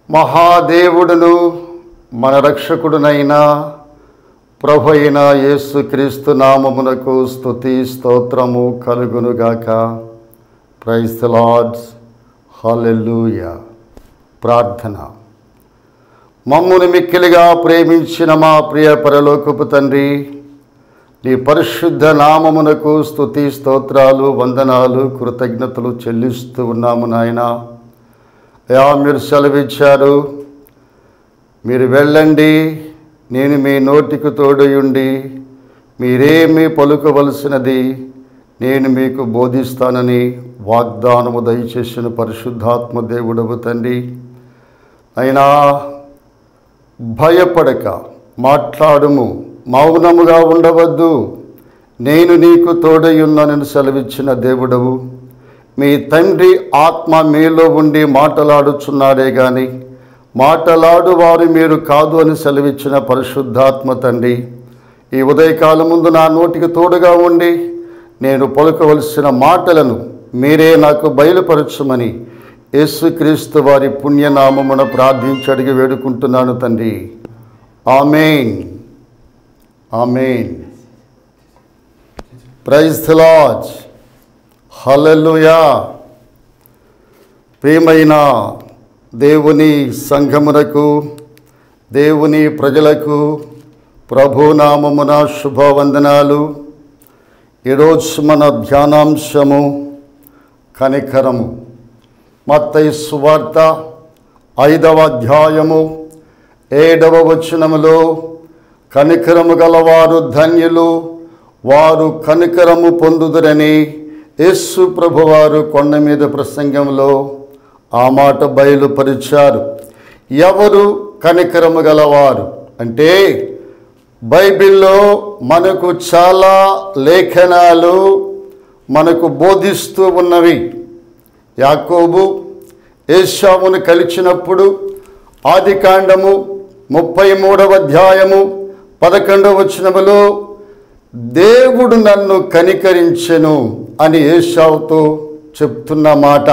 మహాదేవుడును మన రక్షకుడునైన ప్రభు అయిన యేసుక్రీస్తు నామమునకు స్తుతి స్తోత్రము కలుగునుగాక ప్రైజ్ ద లార్డ్స్ హల్లెలూయా ప్రార్థన మమ్మును మిక్కిలిగా ప్రేమించిన మా ప్రియ పరలోకపు తండ్రి నీ పరిశుద్ధ నామమునకు స్తుతి స్తోత్రాలు వందనాలు కృతజ్ఞతలు చెల్లిస్తూ ఉన్నాము నాయన అయా మీరు సెలవిచ్చారు మీరు వెళ్ళండి నేను మీ నోటికి తోడయుండి మీరేమి పలుకవలసినది నేను మీకు బోధిస్తానని వాగ్దానము దయచేసిన పరిశుద్ధాత్మ దేవుడవు తండ్రి అయినా భయపడక మాట్లాడుము మౌనముగా ఉండవద్దు నేను నీకు తోడయున్నానని సెలవిచ్చిన దేవుడవు మీ తండ్రి ఆత్మ మీలో ఉండి మాటలాడుచున్నాడే గాని మాటలాడు వారు మీరు కాదు అని సెలవిచ్చిన పరిశుద్ధాత్మ తండ్రి ఈ ఉదయకాలం ముందు నా నోటికి తోడుగా ఉండి నేను పలుకవలసిన మాటలను మీరే నాకు బయలుపరచమని యేసుక్రీస్తు వారి పుణ్యనామమున ప్రార్థించి అడిగి వేడుకుంటున్నాను తండ్రి amen amen praise the Lord hallelujah ప్రియమైన దేవుని సంఘమునకు దేవుని ప్రజలకు ప్రభునామమున శుభవందనాలు ఈరోజు మన ధ్యానాంశము కనికరము మత్తయి సువార్త ఐదవ అధ్యాయము ఏడవ వచనములో కనికరము గలవారు ధన్యులు వారు కనికరము పొందుదురని యేసు ప్రభువారు కొండ మీద ప్రసంగంలో ఆ మాట బయలుపరిచారు ఎవరు కనికరము గలవారు అంటే బైబిల్లో మనకు చాలా లేఖనాలు మనకు బోధిస్తూ ఉన్నవి యాకోబు ఏషావును కలిచినప్పుడు ఆది కాండము ముప్పై మూడవ అధ్యాయము పదకొండవ వచనములో దేవుడు నన్ను కనికరించెను అని ఏషావుతో చెప్తున్న మాట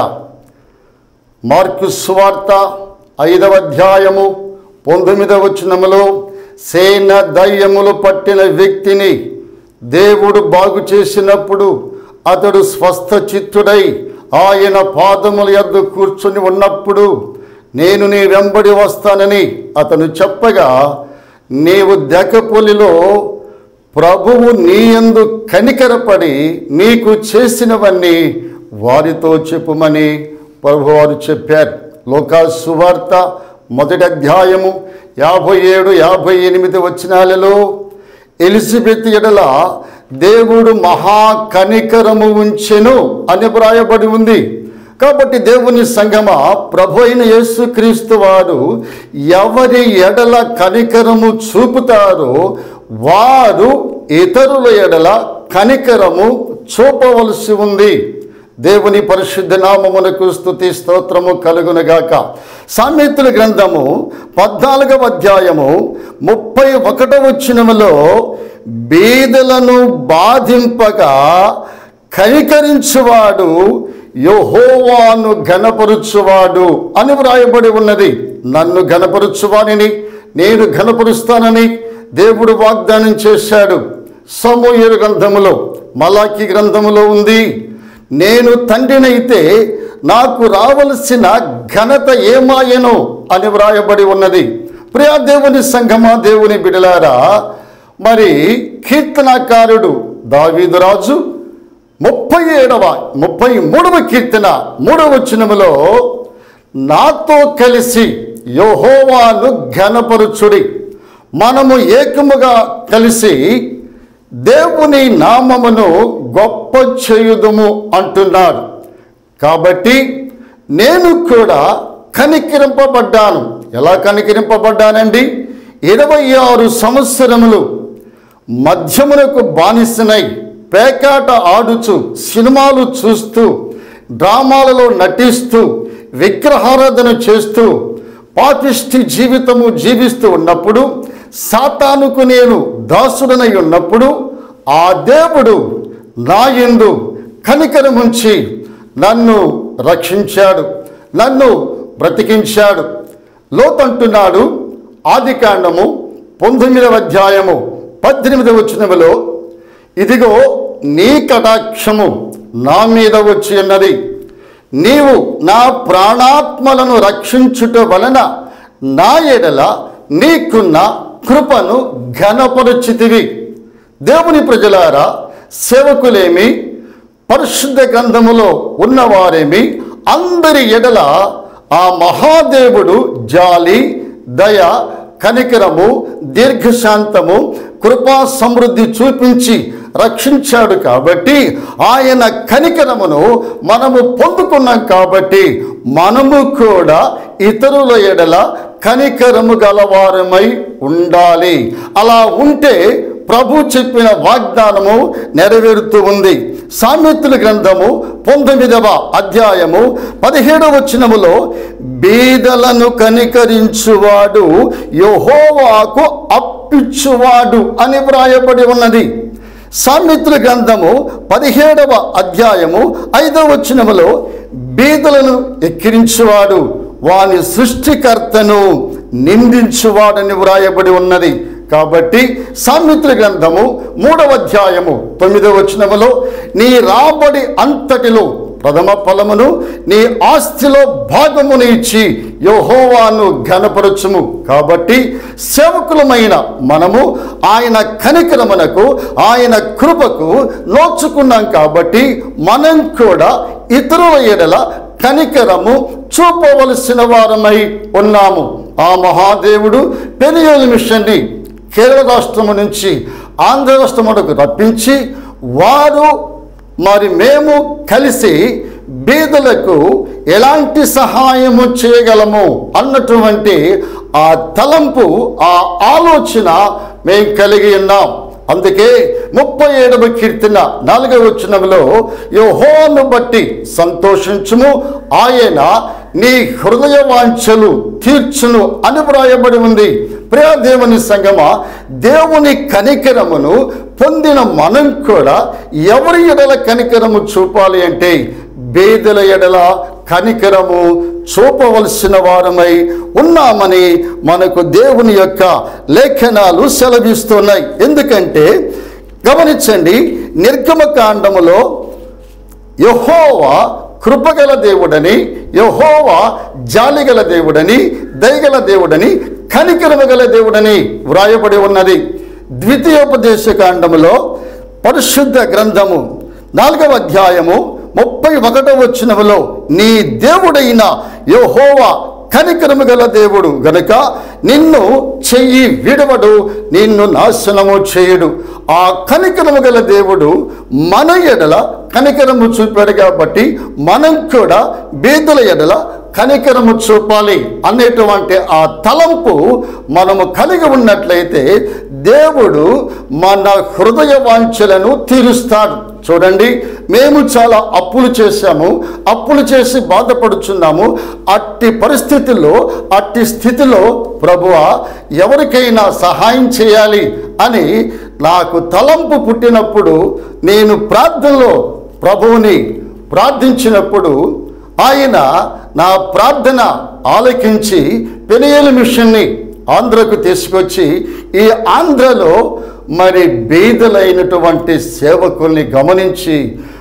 మార్కు సువార్త ఐదవ అధ్యాయము పంతొమ్మిదవ వచనములో సేన దయ్యములు పట్టిన వ్యక్తిని దేవుడు బాగు చేసినప్పుడు అతడు స్వస్థ చిత్తుడై ఆయన పాదముల యొద్ద కూర్చుని ఉన్నప్పుడు నేను నీ వెంబడి వస్తానని అతను చెప్పగా నీవు దెకపొలిలో ప్రభువు నీ యందు కనికరపడి నీకు చేసినవన్నీ వారితో చెప్పుమని ప్రభువారు చెప్పారు లోకా సువార్త మొదటి అధ్యాయము యాభై ఏడు యాభై ఎనిమిది వచనాలలో ఎలిజబెత్ ఎడల దేవుడు మహా కనికరము ఉంచెను అని వ్రాయబడి ఉంది కాబట్టి దేవుని సంగమ ప్రభు అయిన యేసుక్రీస్తు వారు ఎవరి ఎడల కనికరము చూపుతారో వారు ఇతరుల ఎడల కనికరము చూపవలసి ఉంది దేవుని పరిశుద్ధ నామమునకు స్తుతి స్తోత్రము కలుగునగాక సామెతల గ్రంథము పద్నాలుగవ అధ్యాయము ముప్పై ఒకటవ వచ్చినములో బీదలను బాధింపగా కనికరించువాడు యహోవాను ఘనపరుచువాడు అని వ్రాయబడి ఉన్నది నన్ను ఘనపరుచువానిని నేను ఘనపరుస్తానని దేవుడు వాగ్దానం చేశాడు సమూహ గ్రంథములో మలాకి గ్రంథములో ఉంది నేను తండ్రినైతే నాకు రావలసిన ఘనత ఏమాయను అని వ్రాయబడి ఉన్నది ప్రియా దేవుని సంఘమా దేవుని బిడలారా మరి కీర్తనాకారుడు దావీదురాజు ముప్పై ఏడవ ముప్పై మూడవ కీర్తన మూడవ వచనములో నాతో కలిసి యహోవాను ఘనపరుచుడి మనము ఏకముగా కలిసి దేవుని నామమును గొప్ప చేయుదుము అంటున్నాడు కాబట్టి నేను కూడా కనికరింపబడ్డాను ఎలా కనికరింపబడ్డానండి ఇరవై ఆరు సంవత్సరములు మధ్యమునకు బానిసనై పేకాట ఆడుచు సినిమాలు చూస్తూ డ్రామాలలో నటిస్తూ విగ్రహారాధన చేస్తూ పాపిష్టి జీవితము జీవిస్తూ ఉన్నప్పుడు సాతానుకు నేను దాసుడనై ఉన్నప్పుడు ఆ దేవుడు నా యందు కనికరముంచి నన్ను రక్షించాడు నన్ను బ్రతికించాడు లోతు అంటున్నాడు ఆది కాండము పంతొమ్మిదవ అధ్యాయము పద్దెనిమిదవ వచనములో ఇదిగో నీ కటాక్షము నా మీద వచ్చి ఉన్నది నీవు నా ప్రాణాత్మలను రక్షించుట వలన నా ఎడల నీకున్న కృపను ఘనపరుచితివి దేవుని ప్రజలారా సేవకులేమి పరిశుద్ధ గ్రంథములో ఉన్నవారేమి అందరి ఎడల ఆ మహాదేవుడు జాలి దయ కనికరము దీర్ఘశాంతము కృపా సమృద్ధి చూపించి రక్షించాడు కాబట్టి ఆయన కనికరమును మనము పొందుకున్నాం కాబట్టి మనము కూడా ఇతరుల ఎడల కనికరము గలవారమై ఉండాలి అలా ఉంటే ప్రభు చెప్పిన వాగ్దానము నెరవేరుతూ ఉంది సామెతల గ్రంథము పంతొమ్మిదవ అధ్యాయము పదిహేడవ వచనములో బీదలను కనికరించువాడు యహోవాకు అప్పిచ్చువాడు అని వ్రాయబడి ఉన్నది సామెతల గ్రంథము పదిహేడవ అధ్యాయము ఐదవ వచనములో బీదలను ఎక్కిరించువాడు వాని సృష్టికర్తను నిందించువాడని వ్రాయబడి ఉన్నది కాబట్టి సామిత్ర గ్రంథము మూడవ అధ్యాయము తొమ్మిదవ వచనములో నీ రాబడి అంతటిలో ప్రథమ ఫలమును నీ ఆస్తిలో భాగమును ఇచ్చి యహోవాను ఘనపరచుము కాబట్టి సేవకులమైన మనము ఆయన కనికరమునకు ఆయన కృపకు నోచుకున్నాం కాబట్టి మనం కూడా ఇతరుల ఎడల కనికరము చూపవలసిన వారమై ఉన్నాము ఆ మహాదేవుడు పెరియలు మిషన్ని కేరళ రాష్ట్రము నుంచి ఆంధ్ర రాష్ట్రమునకు రప్పించి వారు మరి మేము కలిసి బీదలకు ఎలాంటి సహాయము చేయగలము అన్నటువంటి ఆ తలంపు ఆ ఆలోచన మేము కలిగి ఉన్నాం అందుకే ముప్పై ఏడవ కీర్తన నాలుగవ వచనంలో యోహోను బట్టి సంతోషించుము ఆయన నీ హృదయ వాంఛలు తీర్చును అని వ్రాయబడి ఉంది ప్రియ దేవుని సంగమ దేవుని కనికరమును పొందిన మనం కూడా ఎవరి ఎడల కనికరము చూపాలి అంటే బేదల ఎడల కనికరము చూపవలసిన వారమై ఉన్నామని మనకు దేవుని యొక్క లేఖనాలు సెలవిస్తున్నాయి ఎందుకంటే గమనించండి నిర్గమకాండములో యహోవా కృపగల దేవుడని యహోవా జాలిగల దేవుడని దయగల దేవుడని కనికరమగల దేవుడని వ్రాయబడి ఉన్నది ద్వితీయోపదేశ కాండములో పరిశుద్ధ గ్రంథము నాలుగవ అధ్యాయము ముప్పై ఒకటవ వచ్చినములో నీ దేవుడైన యహోవా కనికరము గల దేవుడు గనుక నిన్ను చెయ్యి విడవడు నిన్ను నాశనము చేయుడు ఆ కనికరము గల దేవుడు మన ఎడల కనికరము చూపాడు కాబట్టి మనం కూడా బీదుల ఎడల కనికరము చూపాలి అనేటువంటి ఆ తలంపు మనము కలిగి ఉన్నట్లయితే దేవుడు మన హృదయ వాంఛలను తీరుస్తాడు చూడండి మేము చాలా అప్పులు చేశాము అప్పులు చేసి బాధపడుచున్నాము అట్టి పరిస్థితుల్లో అట్టి స్థితిలో ప్రభువా ఎవరికైనా సహాయం చేయాలి అని నాకు తలంపు పుట్టినప్పుడు నేను ప్రార్థనలో ప్రభువుని ప్రార్థించినప్పుడు ఆయన నా ప్రార్థన ఆలకించి పెనియలు మిషన్ని ఆంధ్రకు తీసుకొచ్చి ఈ ఆంధ్రలో మరి బీదలైనటువంటి సేవకుల్ని గమనించి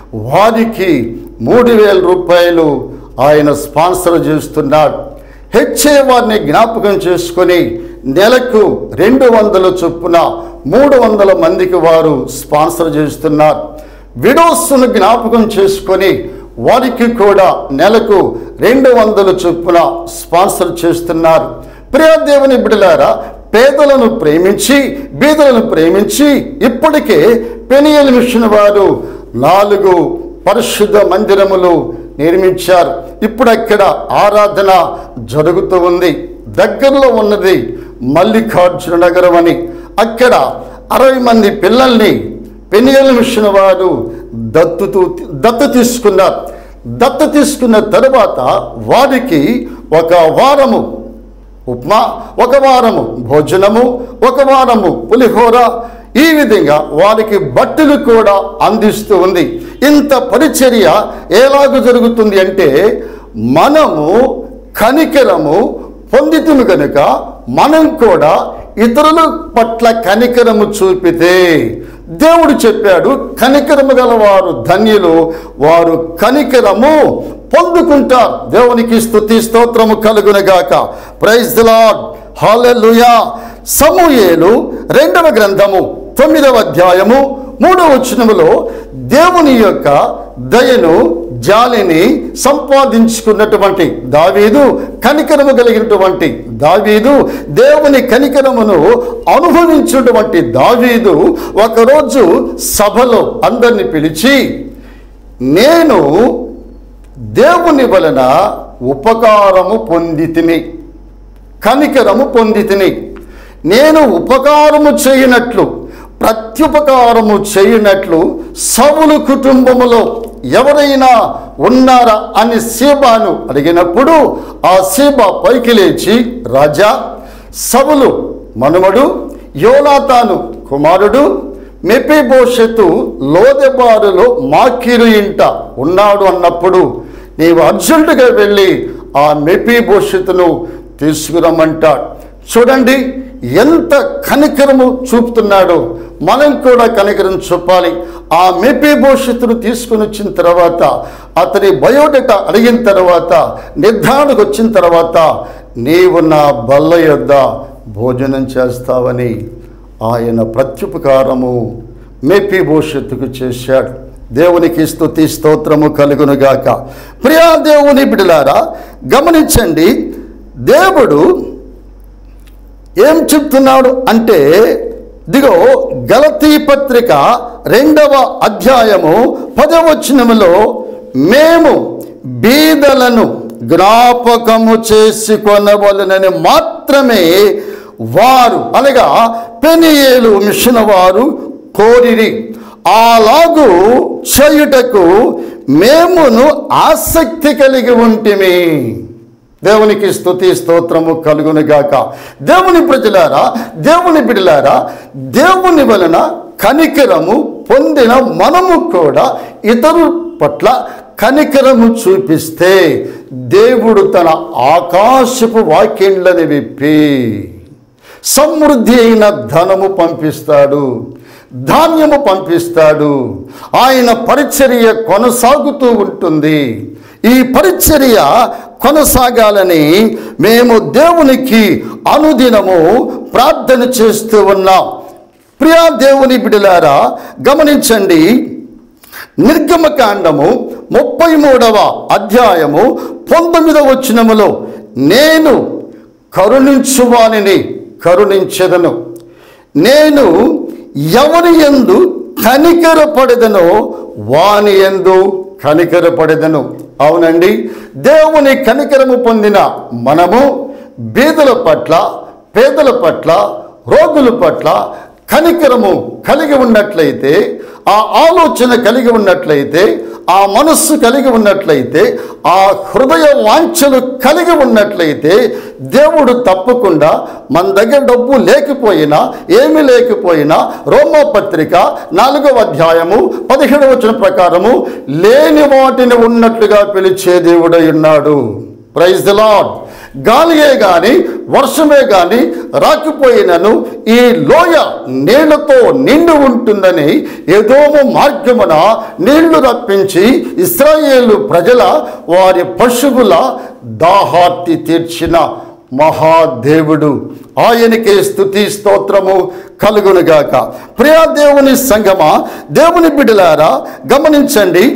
వారికి మూడు వేల రూపాయలు ఆయన స్పాన్సర్ చేస్తున్నాడు హెచ్ఏ వారిని జ్ఞాపకం చేసుకొని నెలకు రెండు వందల చొప్పున మూడు వందల మందికి వారు స్పాన్సర్ చేస్తున్నారు విడోస్ను జ్ఞాపకం చేసుకొని వారికి కూడా నెలకు రెండు వందల చొప్పున స్పాన్సర్ చేస్తున్నారు ప్రియ దేవుని బిడ్డలారా పేదలను ప్రేమించి బీదలను ప్రేమించి ఇప్పటికే పెనియల్ మిషన్ వారు నాలుగు పరిశుద్ధ మందిరములు నిర్మించారు ఇప్పుడు అక్కడ ఆరాధన జరుగుతూ ఉంది దగ్గరలో ఉన్నది మల్లికార్జున నగరం అని అక్కడ అరవై మంది పిల్లల్ని పెనియల్ మిషన్ వారు దత్తు దత్తు తీసుకున్నారు దత్తు తీసుకున్న తరువాత వారికి ఒక వారము ఉప్మా ఒక వారము భోజనము ఒక వారము పులిహోర ఈ విధంగా వారికి బట్టలు కూడా అందిస్తూ ఉంది ఇంత పరిచర్య ఎలాగ జరుగుతుంది అంటే మనము కనికరము పొందితుము కనుక మనం కూడా ఇతరుల పట్ల కనికరము చూపితే దేవుడు చెప్పాడు కనికరము గల వారు ధన్యులు వారు కనికరము పొందుకుంటారు దేవునికి స్తుతి స్తోత్రము కలుగునగాక ప్రైజ్ ది లార్డ్ హల్లెలూయా సమూయేలు రెండవ గ్రంథము తొమ్మిదవ అధ్యాయము మూడవ వచనములో దేవుని యొక్క దయను జాలిని సంపాదించుకున్నటువంటి దావీదు కనికరము కలిగినటువంటి దావీదు దేవుని కనికరమును అనుభవించినటువంటి దావీదు ఒకరోజు సభలో అందరిని పిలిచి నేను దేవుని వలన ఉపకారము పొందితిని కనికరము పొందితిని నేను ఉపకారము చేయనట్లు ప్రత్యుపకారము చేయనట్లు సవులు కుటుంబములో ఎవరైనా ఉన్నారా అని సీబాను అడిగినప్పుడు ఆ సీబా పైకి లేచి రాజా సవులు మనుమడు యోనాతాను కుమారుడు మెపిబోషెతు లోదెబారులో మాకీరు ఇంట ఉన్నాడు అన్నప్పుడు నీవు అర్జెంటుగా వెళ్ళి ఆ మెపిబోషెతును తీసుకురమ్మంటాడు చూడండి ఎంత కనికరము చూపుతున్నాడో మనం కూడా కనికరం చూపాలి ఆ మెపిబోషెతును తీసుకుని వచ్చిన తర్వాత అతని బయోడేటా అడిగిన తర్వాత నిర్ధారణకు వచ్చిన తర్వాత నీవు నా బల్ల యొద్ద భోజనం చేస్తావని ఆయన ప్రత్యుపకారము మేపీ భవిష్యత్తుకు చేశాడు దేవునికి స్తుతి స్తోత్రము కలుగునుగాక ప్రియా దేవుని బిడలారా గమనించండి దేవుడు ఏం చెప్తున్నాడు అంటే దిగో గలతీ పత్రిక రెండవ అధ్యాయము పదవచనములో మేము బీదలను జ్ఞాపకము చేసుకొనవలనని మాత్రమే వారు అనగా పెనియేలు మిషన్ వారు కోరిరి అలాగు చేయుటకు మేమును ఆసక్తి కలిగి ఉంటిమి దేవునికి స్తుతి స్తోత్రము కలుగునుగాక దేవుని ప్రజలారా దేవుని బిడలారా దేవుని వలన కనికరము పొందిన మనము కూడా ఇతరుల పట్ల కనికరము చూపిస్తే దేవుడు తన ఆకాశపు వాక్యండ్లని విప్పి సమృద్ధి అయిన ధనము పంపిస్తాడు ధాన్యము పంపిస్తాడు ఆయన పరిచర్య కొనసాగుతూ ఉంటుంది ఈ పరిచర్య కొనసాగాలని మేము దేవునికి అనుదినము ప్రార్థన చేస్తూ ఉన్నాం ప్రియా దేవుని బిడలారా గమనించండి నిర్గమకాండము ముప్పై మూడవ అధ్యాయము పంతొమ్మిదవ వచనములో నేను కరుణించువానిని కరుణించెదను నేను ఎవరి ఎందు కనికరపడదనో వాని ఎందు కనికరపడదను అవునండి దేవుని కనికరము పొందిన మనము బీదల పట్ల పేదల పట్ల రోగుల పట్ల కనికరము కలిగి ఉన్నట్లయితే ఆ ఆలోచన కలిగి ఉన్నట్లయితే ఆ మనస్సు కలిగి ఉన్నట్లయితే ఆ హృదయ వాంఛలు కలిగి ఉన్నట్లయితే దేవుడు తప్పకుండా మన దగ్గర డబ్బు లేకపోయినా ఏమి లేకపోయినా రోమా పత్రిక నాలుగవ అధ్యాయము పదిహేడవ వచన ప్రకారము లేని వాటిని ఉన్నట్లుగా పిలిచే దేవుడై ఉన్నాడు ప్రైజ్ ద లాడ్ గాలియే గాని వర్షమే గాని రాకపోయినను ఈ లోయ నీళ్లతో నిండి ఉంటుందని ఏదోము మార్గమున నీళ్లు రప్పించి ఇస్రాయేలు ప్రజల వారి పశువుల దాహార్తి తీర్చిన మహాదేవుడు ఆయనకే స్థుతి స్తోత్రము కలుగునుగాక ప్రియా దేవుని సంగమా దేవుని బిడ్డలారా గమనించండి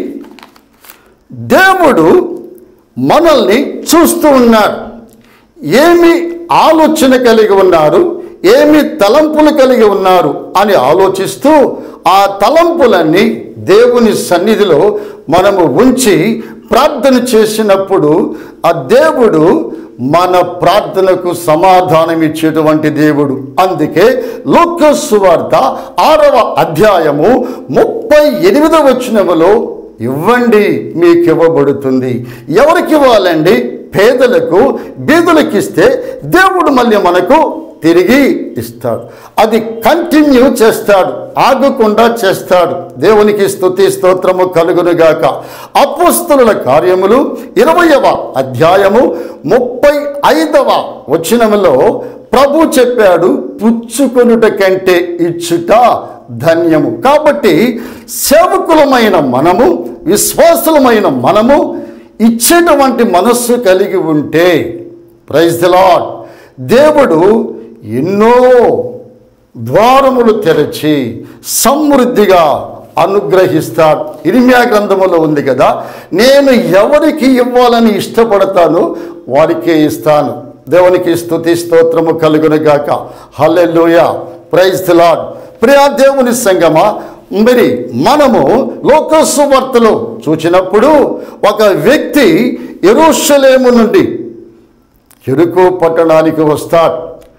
దేవుడు మనల్ని చూస్తూ ఉన్నాడు ఏమి ఆలోచన కలిగి ఉన్నారు ఏమి తలంపులు కలిగి ఉన్నారు అని ఆలోచిస్తూ ఆ తలంపులన్నీ దేవుని సన్నిధిలో మనము ఉంచి ప్రార్థన చేసినప్పుడు ఆ దేవుడు మన ప్రార్థనకు సమాధానం ఇచ్చేటువంటి దేవుడు అందుకే లోకస్సు వార్త ఆరవ అధ్యాయము ముప్పై ఎనిమిదవ వచనములో ఇవ్వండి మీకు ఇవ్వబడుతుంది ఎవరికి ఇవ్వాలండి పేదలకు బీదులకు ఇస్తే దేవుడు మళ్ళీ మనకు తిరిగి ఇస్తాడు అది కంటిన్యూ చేస్తాడు ఆగకుండా చేస్తాడు దేవునికి స్తుతి స్తోత్రము కలుగునుగాక అపుస్తుల కార్యములు ఇరవయవ అధ్యాయము ముప్పై ఐదవ వచనములో ప్రభు చెప్పాడు పుచ్చుకొనుట కంటే ఇచ్చుట ధన్యము కాబట్టి సేవకులమైన మనము విశ్వాసులమైన మనము ఇచ్చేటువంటి మనస్సు కలిగి ఉంటే ప్రైజ్ ది లాడ్ దేవుడు ఎన్నో ద్వారములు తెరచి సమృద్ధిగా అనుగ్రహిస్తాడు ఇరిమ్యా గ్రంథములో ఉంది కదా నేను ఎవరికి ఇవ్వాలని ఇష్టపడతాను వారికే ఇస్తాను దేవునికి స్తుతి స్తోత్రము కలుగునుగాక హల్లెలూయా ప్రైజ్ ది లాడ్ ప్రియా దేవుని సంగమా మరి మనము లోకసు వార్తలో చూచినప్పుడు ఒక వ్యక్తి ఎరుషలేము నుండి ఎరుకు పట్టణానికి వస్తాడు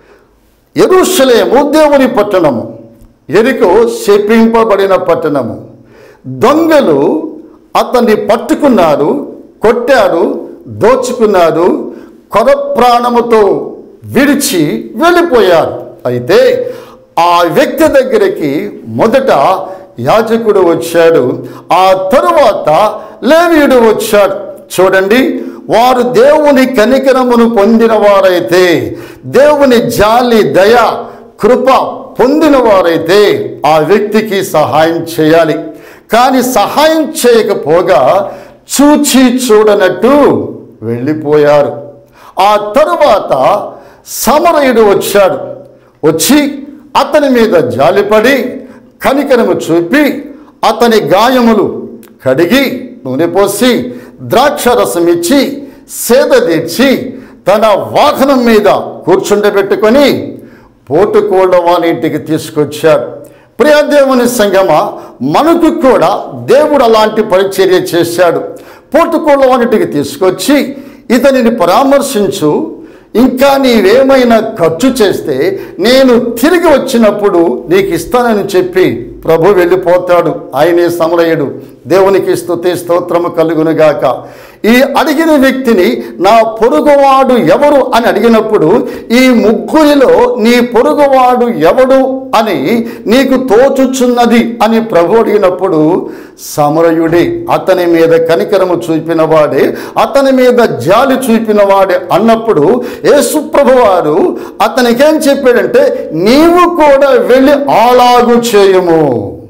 ఎరుషలేము దేవుని పట్టణము ఎరుకు శపింపబడిన పట్టణము దొంగలు అతన్ని పట్టుకున్నారు కొట్టారు దోచుకున్నారు కొర ప్రాణముతో విడిచి వెళ్ళిపోయారు అయితే ఆ వ్యక్తి దగ్గరికి మొదట యాజకుడు వచ్చాడు ఆ తరువాత లేవీయుడు వచ్చాడు చూడండి వారు దేవుని కనికరమును పొందిన వారైతే దేవుని జాలి దయ కృప పొందిన వారైతే ఆ వ్యక్తికి సహాయం చేయాలి కానీ సహాయం చేయకపోగా చూచి చూడనట్టు వెళ్ళిపోయారు ఆ తరువాత సమరయుడు వచ్చాడు వచ్చి అతని మీద జాలిపడి కనికరము చూపి అతని గాయములు కడిగి నూనె పోసి ద్రాక్షరసం ఇచ్చి సేద తీర్చి తన వాహనం మీద కూర్చుండబెట్టుకొని పోటుకోళ్ళ వాళ్ళ ఇంటికి తీసుకొచ్చాడు ప్రియదేవుని సంగమ మనకు కూడా దేవుడు అలాంటి పరిచర్య చేశాడు పోటుకోళ్ళ వానిటికి తీసుకొచ్చి ఇతనిని పరామర్శించు ఇంకా నీవేమైనా ఖర్చు చేస్తే నేను తిరిగి వచ్చినప్పుడు నీకు ఇస్తానని చెప్పి ప్రభు వెళ్ళిపోతాడు ఆయనే సమరయుడు దేవునికి స్తుతి స్తోత్రము కలుగునుగాక ఈ అడిగిన వ్యక్తిని నా పొరుగువాడు ఎవరు అని అడిగినప్పుడు ఈ ముగ్గురిలో నీ పొరుగువాడు ఎవడు అని నీకు తోచుచున్నది అని ప్రభు అడిగినప్పుడు సమరయుడే అతని మీద కనికరము చూపిన వాడే అతని మీద జాలి చూపిన వాడే అన్నప్పుడు యేసుప్రభు వారు అతనికేం చెప్పాడంటే నీవు కూడా వెళ్ళి అలాగు చేయము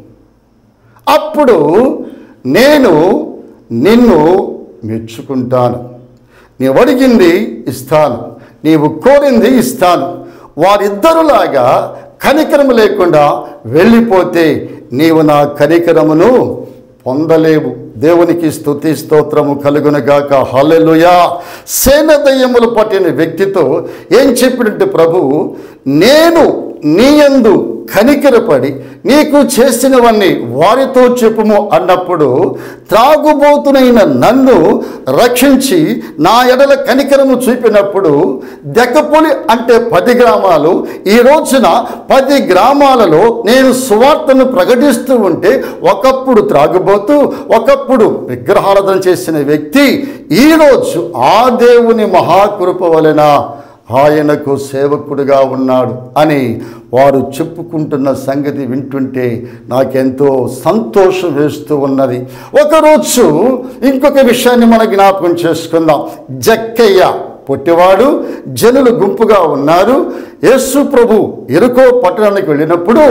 అప్పుడు నేను నిన్ను మెచ్చుకుంటాను నీవు అడిగింది ఇస్తాను నీవు కోరింది ఇస్తాను వారిద్దరులాగా కనికరము లేకుండా వెళ్ళిపోతే నీవు నా కనికరమును పొందలేవు దేవునికి స్తుతి స్తోత్రము కలుగునగాక హల్లెలూయా సేన దయ్యములు పట్టిన వ్యక్తితో ఏం చెప్పినట్టు ప్రభు నేను నీయందు కనికరపడి నీకు చేసినవన్నీ వారితో చెప్పుము అన్నప్పుడు త్రాగుబోతునైన నన్ను రక్షించి నా ఎడల కనికరము చూపినప్పుడు దెక్కపులి అంటే పది గ్రామాలు ఈ రోజున పది గ్రామాలలో నేను సువార్తను ప్రకటిస్తూ ఉంటే ఒకప్పుడు త్రాగుబోతూ ఒకప్పుడు విగ్రహారాధన చేసిన వ్యక్తి ఈరోజు ఆ దేవుని మహాకృప వలన ఆయనకు సేవకుడిగా ఉన్నాడు అని వారు చెప్పుకుంటున్న సంగతి వింటుంటే నాకెంతో సంతోషం వేస్తూ ఉన్నది ఒకరోజు ఇంకొక విషయాన్ని మన జ్ఞాపకం చేసుకుందాం జక్కయ్య పొట్టివాడు జనులు గుంపుగా ఉన్నారు యేసు ప్రభు ఎరుకో పట్టణానికి వెళ్ళినప్పుడు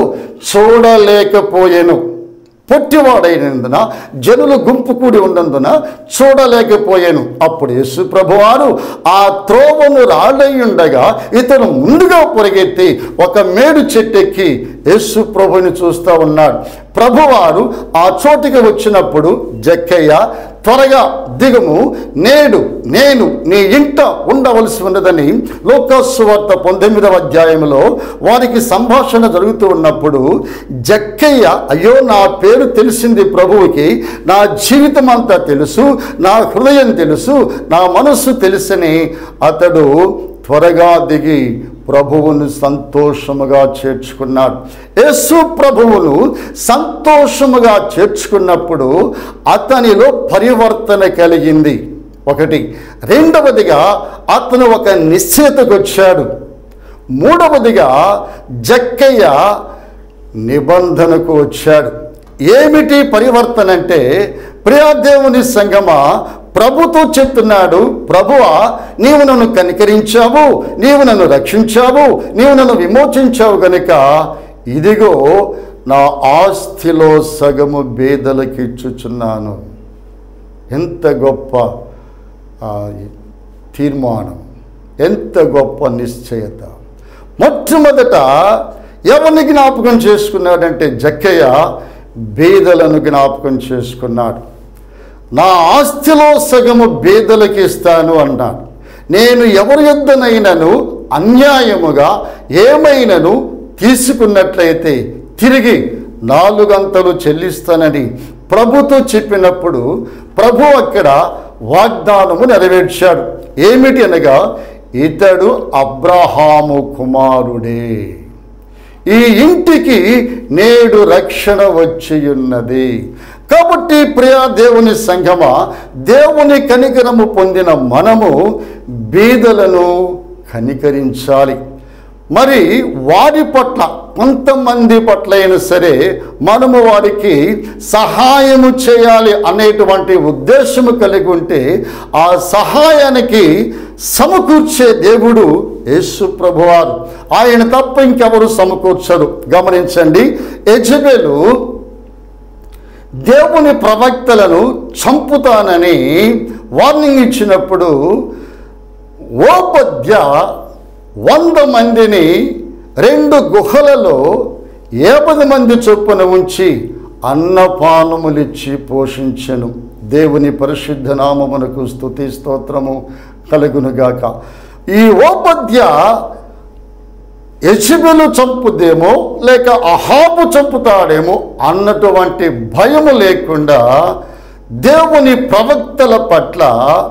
చూడలేకపోయాను పొట్టివాడైనందున జనులు గుంపు కూడి ఉన్నందున చూడలేకపోయాను అప్పుడు యేసు ప్రభువారు ఆ త్రోవను రాళ్ళై ఉండగా ఇతను ముందుగా పొరిగెత్తి ఒక మేడు చెట్టెక్కి యేసు ప్రభుని చూస్తూ ఉన్నాడు ప్రభువారు ఆ చోటికి వచ్చినప్పుడు జక్కయ్య త్వరగా దిగుము నేడు నేను నీ ఇంట ఉండవలసి ఉన్నదని లోకస్వార్త పంతొమ్మిదవ అధ్యాయంలో వారికి సంభాషణ జరుగుతూ ఉన్నప్పుడు జక్కయ్య అయ్యో నా పేరు తెలిసింది ప్రభువుకి నా జీవితం అంతా తెలుసు నా హృదయం తెలుసు నా మనస్సు తెలుసని అతడు త్వరగా దిగి ప్రభువును సంతోషముగా చేర్చుకున్నాడు యేసు ప్రభువును సంతోషముగా చేర్చుకున్నప్పుడు అతనిలో పరివర్తన కలిగింది ఒకటి రెండవదిగా అతను ఒక నిశ్చయతకు వచ్చాడు మూడవదిగా జక్కయ్య నిబంధనకు వచ్చాడు ఏమిటి పరివర్తన అంటే ప్రియాదేవుని సంగమ ప్రభుతో చెప్తున్నాడు ప్రభువా నీవు నన్ను కనికరించావు నీవు నన్ను రక్షించావు నీవు నన్ను విమోచించావు గనుక ఇదిగో నా ఆస్తిలో సగము బేదలకి ఇచ్చుచున్నాను ఎంత గొప్ప ఆ, తీర్మానం ఎంత గొప్ప నిశ్చయత మొట్టమొదట ఎవరిని జ్ఞాపకం చేసుకున్నాడంటే జక్కయ్య బేదలను జ్ఞాపకం చేసుకున్నాడు నా ఆస్తిలో సగము బేదలకి ఇస్తాను అన్నాడు నేను ఎవరి యొద్దనైనను అన్యాయముగా ఏమైనను తీసుకున్నట్లయితే తిరిగి నాలుగంతలు చెల్లిస్తానని ప్రభుతో చెప్పినప్పుడు ప్రభు అక్కడ వాగ్దానము నెరవేర్చాడు ఏమిటి అనగా ఇతడు అబ్రహాము కుమారుడే ఈ ఇంటికి నేడు రక్షణ వచ్చి ఉన్నది కాబట్టి ప్రియా దేవుని సంఘమ దేవుని కనికరము పొందిన మనము బీదలను కనికరించాలి మరి వారి పట్ల కొంతమంది పట్ల అయినా సరే మనము వారికి సహాయము చేయాలి అనేటువంటి ఉద్దేశము కలిగి ఉంటే ఆ సహాయానికి సమకూర్చే దేవుడు యేసు ప్రభువారు ఆయన తప్ప ఇంకెవరు సమకూర్చరు గమనించండి యజబెలు దేవుని ప్రవక్తలను చంపుతానని వార్నింగ్ ఇచ్చినప్పుడు ఓపద్య వంద మందిని రెండు గుహలలో యాభై మంది చొప్పున ఉంచి అన్నపానములిచ్చి పోషించెను దేవుని పరిశుద్ధ నామమునకు స్తుతి స్తోత్రము కలుగునుగాక ఈ ఓపద్య యజబెలు చంపుదేమో లేక అహాబు చంపుతాడేమో అన్నటువంటి భయము లేకుండా దేవుని ప్రవక్తల పట్ల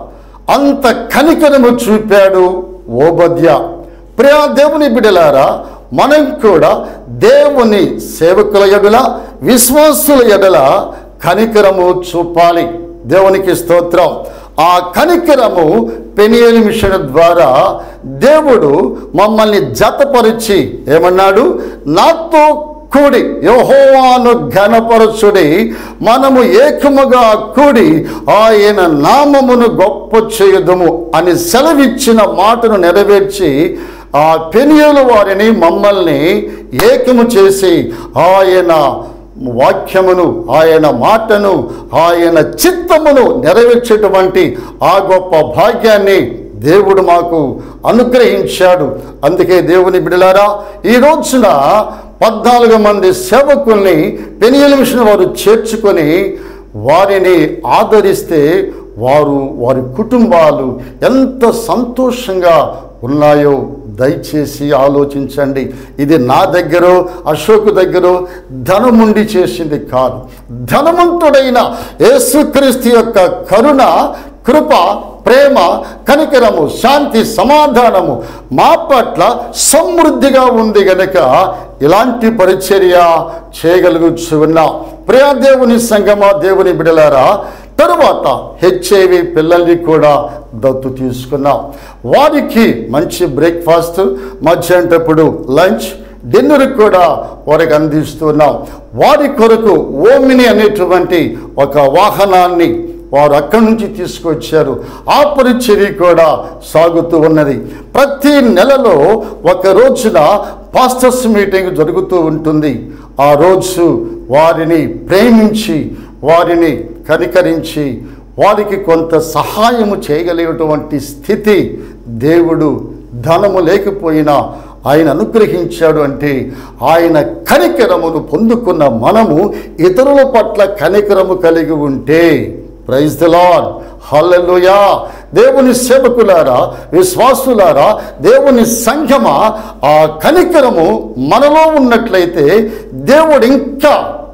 అంత కనికరము చూపాడు ఓబద్య ప్రియా దేవుని బిడలారా మనం కూడా దేవుని సేవకుల ఎడల విశ్వాసుల ఎడల కనికరము చూపాలి దేవునికి స్తోత్రం ఆ కనికరము పెనియలి మిషన్ ద్వారా దేవుడు మమ్మల్ని జతపరిచి ఏమన్నాడు నాతో కూడి యహోవాను ఘనపరచుడి మనము ఏకముగా కూడి ఆయన నామమును గొప్ప చేయుదుము అని సెలవిచ్చిన మాటను నెరవేర్చి ఆ పెనియలు వారిని మమ్మల్ని ఏకము చేసి ఆయన వాక్యమును ఆయన మాటను ఆయన చిత్తమును నెరవేర్చేటువంటి ఆ గొప్ప భాగ్యాన్ని దేవుడు మాకు అనుగ్రహించాడు అందుకే దేవుని బిడలారా ఈ రోజున పద్నాలుగు మంది సేవకుల్ని పెనియల మిషన్ వారు చేర్చుకొని వారిని ఆదరిస్తే వారు వారి కుటుంబాలు ఎంత సంతోషంగా ఉన్నాయో దయచేసి ఆలోచించండి ఇది నా దగ్గర అశోక్ దగ్గర ధనముండి చేసింది కాదు ధనవంతుడైన యేసుక్రీస్తు యొక్క కరుణ కృప ప్రేమ కనికరము శాంతి సమాధానము మా పట్ల సమృద్ధిగా ఉంది గనక ఇలాంటి పరిచర్య చేయగలుగుచు ఉన్నాం ప్రియా దేవుని సంగమా దేవుని బిడలారా తరువాత హెచ్ఐవి పిల్లల్ని కూడా దత్తు తీసుకున్నాం వారికి మంచి బ్రేక్ఫాస్ట్ మధ్యాహ్నటప్పుడు లంచ్ డిన్నర్ కూడా వారికి అందిస్తున్నాం వారి కొరకు ఓమిని అనేటువంటి ఒక వాహనాన్ని వారు అక్కడి నుంచి తీసుకొచ్చారు ఆ పరిచర్య కూడా సాగుతూ ఉన్నది ప్రతి నెలలో ఒక రోజున పాస్టర్స్ మీటింగ్ జరుగుతూ ఉంటుంది ఆ రోజు వారిని ప్రేమించి వారిని కనికరించి వారికి కొంత సహాయము చేయగలిగినటువంటి స్థితి దేవుడు ధనము లేకపోయినా ఆయన అనుగ్రహించాడు అంటే ఆయన కనికరమును పొందుకున్న మనము ఇతరుల పట్ల కనికరము కలిగి ఉంటే ప్రైజ్ ద లాడ్ హల్లెలూయా దేవుని సేవకులారా విశ్వాసులారా దేవుని సంఘమా ఆ కనికరము మనలో ఉన్నట్లయితే దేవుడు ఇంకా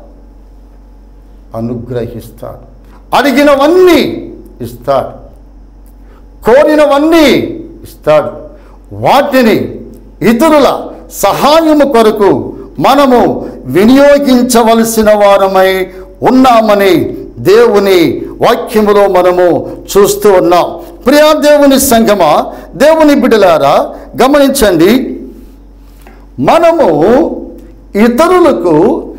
అనుగ్రహిస్తాడు అడిగినవన్నీ ఇస్తాడు కోరినవన్నీ ఇస్తాడు వాటిని ఇతరుల సహాయము కొరకు మనము వినియోగించవలసిన వారమై ఉన్నామని దేవుని వాక్యములో మనము చూస్తూ ఉన్నాం ప్రియా దేవుని సంగమా దేవుని బిడలారా గమనించండి మనము ఇతరులకు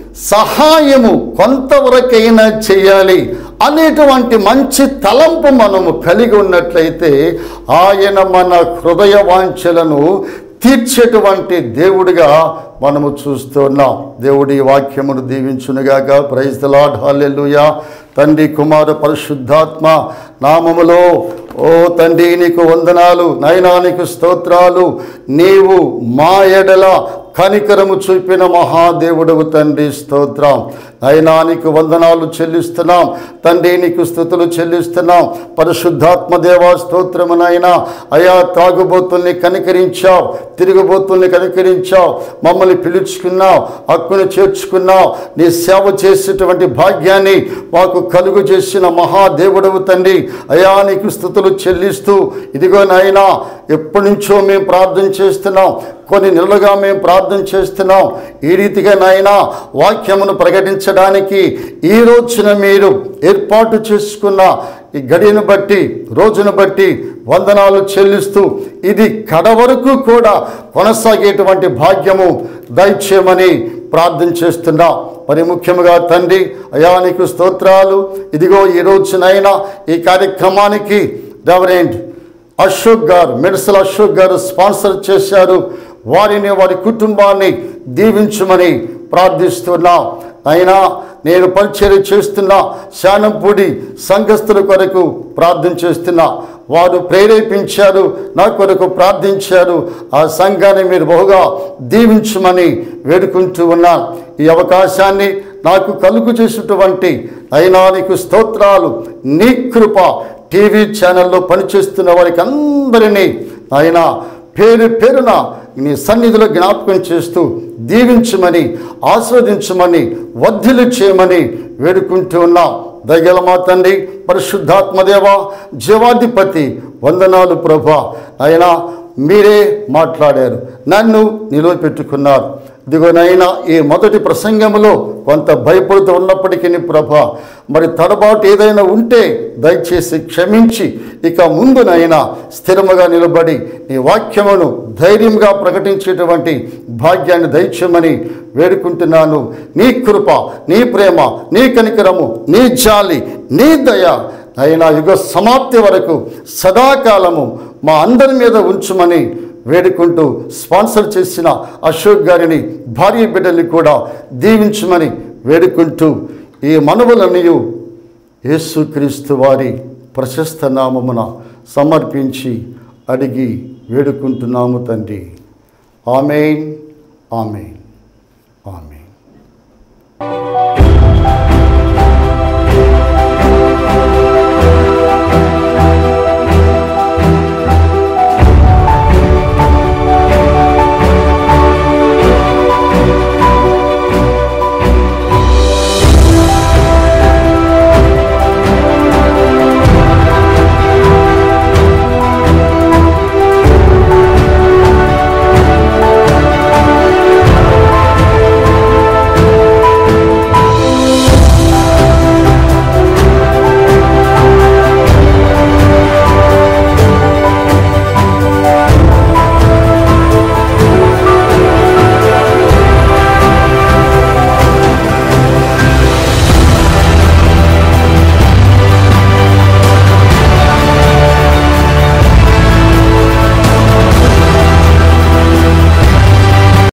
సహాయము కొంతవరకైనా చేయాలి అనేటువంటి మంచి తలంపు మనము కలిగి ఉన్నట్లయితే ఆయన మన హృదయ వాంఛలను తీర్చేటువంటి దేవుడిగా మనము చూస్తున్నాం దేవుడి వాక్యమును దీవించునుగాక ప్రైజ్ ద లార్డ్ హల్లెలూయా తండ్రి కుమార పరిశుద్ధాత్మ నామములో ఓ తండ్రి నీకు వందనాలు నయనానికి స్తోత్రాలు నీవు మా ఎడల కనికరము చూపిన మహాదేవుడవు తండ్రి స్తోత్రం నయనానికి వందనాలు చెల్లిస్తున్నాం తండ్రి నీకు స్థుతులు చెల్లిస్తున్నాం పరిశుద్ధాత్మ దేవా స్తోత్రము నాయన అయా తాగుబోతుల్ని కనికరించావు తిరుగుబోతుల్ని కనికరించావు మమ్మల్ని పిలుచుకున్నావు హక్కును చేర్చుకున్నావు నీ సేవ చేసేటువంటి భాగ్యాన్ని మాకు కలుగు చేసిన మహాదేవుడవు తండ్రి అయా నీకు స్థుతులు చెల్లిస్తూ ఇదిగో నాయనా ఎప్పటి నుంచో మేము ప్రార్థన చేస్తున్నాం కొన్ని నెలలుగా మేము ప్రార్థన చేస్తున్నాం ఈ రీతిగా నాయన వాక్యమును ప్రకటించడానికి ఈ రోజున మీరు ఏర్పాటు చేసుకున్న ఈ గడియను బట్టి రోజును బట్టి వందనాలు చెల్లిస్తూ ఇది కడ వరకు కూడా కొనసాగేటువంటి భాగ్యము దయచేయమని ప్రార్థన చేస్తున్నాం మరి ముఖ్యంగా తండ్రి అయానికి స్తోత్రాలు ఇదిగో ఈ రోజునైనా ఈ కార్యక్రమానికి రెవరెంట్ అశోక్ గారు మెడిసల్ అశోక్ గారు స్పాన్సర్ చేశారు వారిని వారి కుటుంబాన్ని దీవించమని ప్రార్థిస్తున్నాం అయినా నేను పరిచర్య చేస్తున్న శానంపూడి సంఘస్థుల కొరకు ప్రార్థన చేస్తున్నా వారు ప్రేరేపించారు నా కొరకు ప్రార్థించారు ఆ సంఘాన్ని మీరు బహుగా దీవించమని వేడుకుంటూ ఉన్నాను ఈ అవకాశాన్ని నాకు కలుగు చేసినటువంటి అయినా నీకు స్తోత్రాలు నీ కృప టీవీ ఛానల్లో పనిచేస్తున్న వారికి అందరినీ ఆయన పేరు పేరున నీ సన్నిధిలో జ్ఞాపకం చేస్తూ దీవించమని ఆస్వాదించమని వర్ధిలు చేయమని వేడుకుంటూ ఉన్నాం దయగల మా తండ్రి పరిశుద్ధాత్మదేవ జీవాధిపతి వందనాలు ప్రభా అయినా మీరే మాట్లాడారు నన్ను నిలువపెట్టుకున్నారు ఇదిగోనైనా ఈ మొదటి ప్రసంగంలో కొంత భయపడుతూ ఉన్నప్పటికీ ప్రభ మరి తడబాటు ఏదైనా ఉంటే దయచేసి క్షమించి ఇక ముందునైనా స్థిరముగా నిలబడి నీ వాక్యమును ధైర్యంగా ప్రకటించేటువంటి భాగ్యాన్ని దయచేయమని వేడుకుంటున్నాను నీ కృప నీ ప్రేమ నీ కనికరము నీ జాలి నీ దయ అయినా యుగ సమాప్తి వరకు సదాకాలము మా అందరి మీద ఉంచుమని వేడుకుంటూ స్పాన్సర్ చేసిన అశోక్ గారిని భార్య బిడ్డల్ని కూడా దీవించమని వేడుకుంటూ ఈ మనవులన్నీ యేసుక్రీస్తు వారి ప్రశస్త నామమున సమర్పించి అడిగి వేడుకుంటున్నాము తండ్రి ఆమెన్ ఆమెన్ ఆమెన్